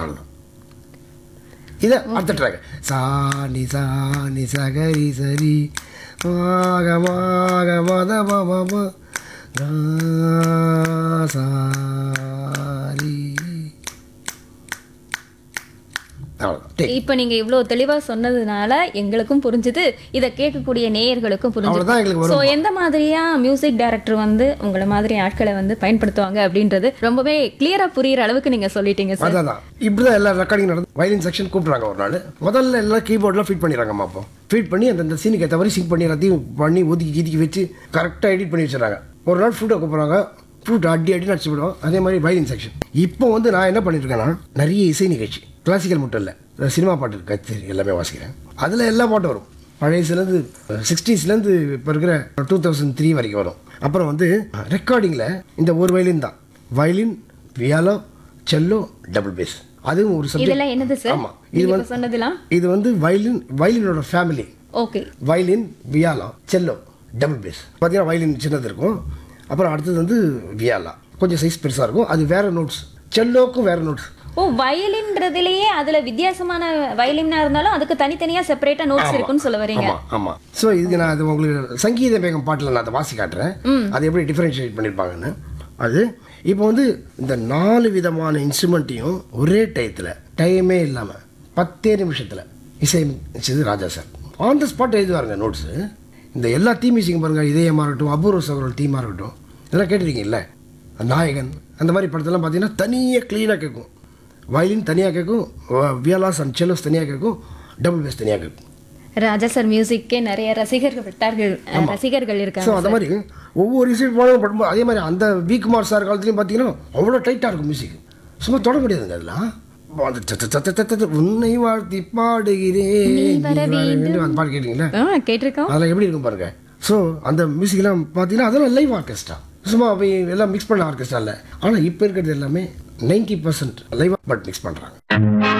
அவ்வளோதான் இதை அடுத்த ட்ராக் சா நி சா நி சகரி சரி மாக மாக மத மம ம கா சாரி அவ்வளோதான் டேக் இப்போ நீங்க இவ்வளவு தெளிவா சொன்னதுனால எங்களுக்கும் புரிஞ்சுது இதை கேட்கக்கூடிய நேயர்களுக்கும் அவ்வளவுதான் எங்களுக்கு புரிஞ்சுது ஸோ எந்த மாதிரியா மியூசிக் டைரக்டர் வந்து உங்களை மாதிரி ஆட்களை வந்து பயன்படுத்துவாங்க அப்படின்றது ரொம்பவே கிளியரா புரியுற அளவுக்கு நீங்க சொல்லிட்டீங்க சார் அதான் தான் இப்படி தான் எல்லா ரெக்கார்டிங் நடந்து வயலின் செக்ஷன் கூப்பிட்றாங்க ஒரு நாள் முதல்ல எல்லாம் கீபோர்டில் ஃபிட் பண்ணிடுறாங்கம்மா அப்போ ஃபிட் பண்ணி அந்த சீனுக்கு ஏற்ற மாதிரி சிங்க் பண்ணி எல்லாத்தையும் பண்ணி ஒதுக்கி கீதிக்கி வச்சு கரெக்டாக எடிட் பண்ணி வச்சுறாங்க ஒரு நாள் ஃப்ளூட்டை கூப்பிட்றாங்க ஃப்ளூட் அடி அடி நடிச்சு விடுவோம் அதே மாதிரி வயலின் செக்ஷன் இப்போ வந்து நான் என்ன பண்ணியிருக்கேன்னா நிறைய இசை நிகழ்ச்சி கிளாசிக்கல் மட்டும் இல்லை சினிமா பாட்டு கச்சேரி எல்லாமே வாசிக்கிறேன் அதில் எல்லா பாட்டும் வரும் பழையசுலேருந்து சிக்ஸ்டீஸ்லேருந்து இப்போ இருக்கிற டூ தௌசண்ட் த்ரீ வரைக்கும் வரும் அப்புறம் வந்து ரெக்கார்டிங்கில் இந்த ஒரு வயலின் தான் violin viola cello double bass அதுவும் ஒரு சப்ஜெக்ட் இதெல்லாம் என்னது சார் ஆமாம் இது நீங்க வந்து இப்ப சொன்னதுலாம் இது வந்து வயலின் வயலினோட family okay violin viola cello double bass பார்த்தீங்கன்னா வயலின் சின்னது இருக்கும் அப்புறம் அடுத்தது வந்து வியாலா கொஞ்சம் சைஸ் பெருசாக இருக்கும் அது வேற நோட்ஸ் செல்லோக்கும் வேற நோட்ஸ் ஓ வயலின்றதுலயே அதுல வித்தியாசமான வயலினா இருந்தாலும் அதுக்கு தனித்தனியா செப்பரேட்டா நோட்ஸ் இருக்குன்னு சொல்ல வரீங்க ஆமாம் ஆமாம் ஸோ இதுக்கு நான் அது உங்களுக்கு சங்கீத மேகம் பாட்டில் நான் அதை வாசி காட்டுறேன் அது எப்படி டிஃபரன்ஷியேட் பண்ணியிருப்பாங்கன்னு அது இப்போ வந்து இந்த நாலு விதமான இன்ஸ்ட்ருமெண்ட்டையும் ஒரே டயத்தில் டைமே இல்லாமல் பத்தே நிமிஷத்தில் இசையமைச்சது Raja sir on the spot எழுதுவாருங்க நோட்ஸு இந்த எல்லா தீ மியூசிக்கும் பாருங்கள் இதயமாக இருக்கட்டும் அபூர்வ சகோதரர் தீமாக இருக்கட்டும் இதெல்லாம் கேட்டிருக்கீங்கல்ல நாயகன் அந்த மாதிரி படத்தெல்லாம் பார்த்தீங்கன்னா தனியாக க்ளீனாக கேட்கும் வயலின் தனியாக கேட்கும் வியலாஸ் அண்ட் செல்லோஸ் தனியாக கேட்கும் டபுள் பேஸ் தனியாக கேட்கும் ராஜா சார் மியூசிக்கே நிறைய ரசிகர்கள் விட்டார்கள் அஹ், ரசிகர்கள் ஸோ இருக்காங்க அந்த மாதிரி ஒவ்வொரு இசை பாடலும் படும்போது அதே மாதிரி அந்த வி குமார் சார் காலத்துலையும் பார்த்தீங்கன்னா அவ்வளோ டைட்டாக இருக்கும் மியூசிக் சும்மா தொட முடியாதுங்க அதெல்லாம் அந்த சத்த சத்த சத்த சத்த உன்னை வாழ்த்தி பாடுகிறேன் நீ வர வேண்டும் அந்த பாட்டு கேட்டீங்களா ஆ கேட்டிருக்கோம் அதெல்லாம் எப்படி இருக்கும் பாருங்க ஸோ அந்த மியூசிக்லாம் பார்த்தீங்கன்னா அதெல்லாம் லைவ் ஆர்கெஸ்ட்ரா சும்மா போய் எல்லாம் மிக்ஸ் பண்ண ஆர்கெஸ்ட்ரா இல்லை ஆனால் இப்போ இருக்கிறது எல்லாமே ninety percent live but mix பண்ணுறாங்க